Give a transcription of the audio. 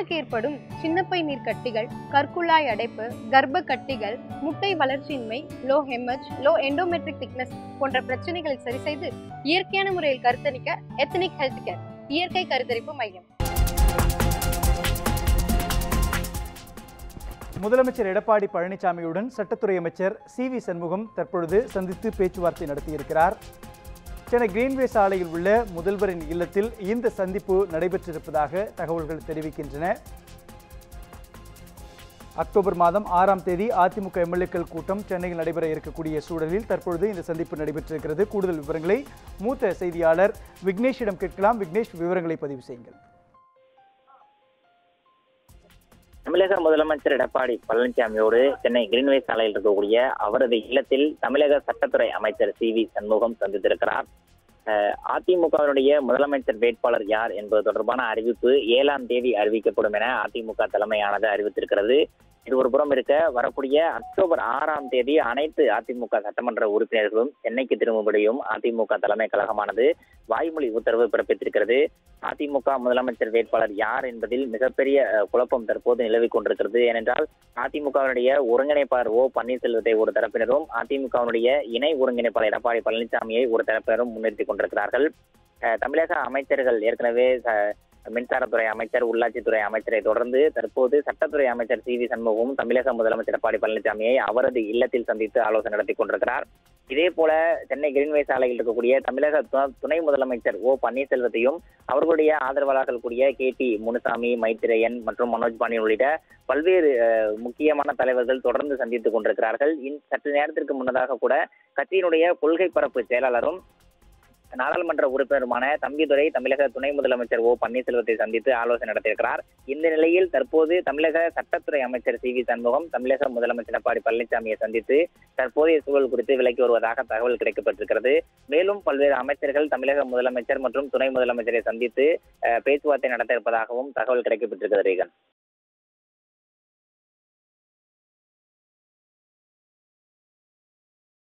பெண்களுக்கு ஏற்படும் சின்னப்பை நீர் கட்டிகள் கற்குழாய் அடைப்பு கர்ப்ப கட்டிகள் முட்டை வளர்ச்சியின்மை லோ ஹெமஜ் லோ எண்டோமெட்ரிக் திக்னஸ் போன்ற பிரச்சனைகளை சரி செய்து இயற்கையான முறையில் கருத்தரிக்க எத்தனிக் ஹெல்த் கேர் இயற்கை கருத்தரிப்பு மையம் முதலமைச்சர் எடப்பாடி பழனிசாமியுடன் சட்டத்துறை அமைச்சர் சி வி சண்முகம் தற்பொழுது சந்தித்து பேச்சுவார்த்தை நடத்தியிருக்கிறார் சென்னை கிரீன்வே சாலையில் உள்ள முதல்வரின் இல்லத்தில் இந்த சந்திப்பு நடைபெற்றிருப்பதாக தகவல்கள் தெரிவிக்கின்றன அக்டோபர் மாதம் ஆறாம் தேதி அதிமுக எம்எல்ஏக்கள் கூட்டம் சென்னையில் நடைபெற இருக்கக்கூடிய சூழலில் தற்பொழுது இந்த சந்திப்பு நடைபெற்றிருக்கிறது கூடுதல் விவரங்களை மூத்த செய்தியாளர் விக்னேஷிடம் கேட்கலாம் விக்னேஷ் விவரங்களை பதிவு செய்யுங்கள் தமிழக முதலமைச்சர் எடப்பாடி பழனிசாமியோடு சென்னை கிரீன்வே சாலையில் இருக்கக்கூடிய அவரது இல்லத்தில் தமிழக சட்டத்துறை அமைச்சர் சி வி சண்முகம் சந்தித்திருக்கிறார் அஹ் அதிமுகவினுடைய முதலமைச்சர் வேட்பாளர் யார் என்பது தொடர்பான அறிவிப்பு ஏழாம் தேதி அறிவிக்கப்படும் என அதிமுக தலைமையானது அறிவித்திருக்கிறது இது ஒரு புறம் இருக்க வரக்கூடிய அக்டோபர் ஆறாம் தேதி அனைத்து அதிமுக சட்டமன்ற உறுப்பினர்களும் சென்னைக்கு திரும்பும்படியும் அதிமுக தலைமை கழகமானது வாய்மொழி உத்தரவு பிறப்பித்திருக்கிறது அதிமுக முதலமைச்சர் வேட்பாளர் யார் என்பதில் மிகப்பெரிய அஹ், குழப்பம் தற்போது நிலவிக் கொண்டிருக்கிறது ஏனென்றால் அதிமுகவினுடைய ஒருங்கிணைப்பாளர் ஓ பன்னீர்செல்வத்தை ஒரு தரப்பினரும் அதிமுகவினுடைய இணை ஒருங்கிணைப்பாளர் எடப்பாடி பழனிசாமியை ஒரு தரப்பினரும் முன்னிறுத்திக் கொண்டிருக்கிறார்கள் அஹ், தமிழக அமைச்சர்கள் ஏற்கனவே அஹ், மின்சாரத்துறை அமைச்சர் உள்ளாட்சித்துறை அமைச்சரை தொடர்ந்து தற்போது சட்டத்துறை அமைச்சர் சி வி சண்முகமும் தமிழக முதலமைச்சர் எடப்பாடி பழனிசாமியை அவரது இல்லத்தில் சந்தித்து ஆலோசனை நடத்தி கொண்டிருக்கிறார் இதே போல சென்னை கிரீன்வே சாலையில் இருக்கக்கூடிய தமிழக து- துணை முதலமைச்சர் ஓ பன்னீர்செல்வத்தையும் அவர்களுடைய ஆதரவாளர்கள் கூடிய கே டி முனுசாமி மைத்திரேயன் மற்றும் மனோஜ் பாண்டியன் உள்ளிட்ட பல்வேறு அஹ், முக்கியமான தலைவர்கள் தொடர்ந்து சந்தித்துக் கொண்டிருக்கிறார்கள் இன் சற்று நேரத்திற்கு முன்னதாக கூட கட்சியினுடைய கொள்கை பரப்பு செயலாளரும் நாடாளுமன்ற உறுப்பினருமான தம்பிதுரை தமிழக துணை முதலமைச்சர் ஓ பன்னீர்செல்வத்தை சந்தித்து ஆலோசனை நடத்தியிருக்கிறார் இந்த நிலையில் தற்போது தமிழக சட்டத்துறை அமைச்சர் சி வி சண்முகம் தமிழக முதலமைச்சர் எடப்பாடி பழனிசாமியை சந்தித்து தற்போதைய சூழல் குறித்து விலக்கி வருவதாக தகவல் கிடைக்கப்பட்டிருக்கிறது மேலும் பல்வேறு அமைச்சர்கள் தமிழக முதலமைச்சர் மற்றும் துணை முதலமைச்சரை சந்தித்து அஹ், பேச்சுவார்த்தை நடத்த இருப்பதாகவும் தகவல் கிடைக்கப்பட்டிருக்கிறது ரீகன்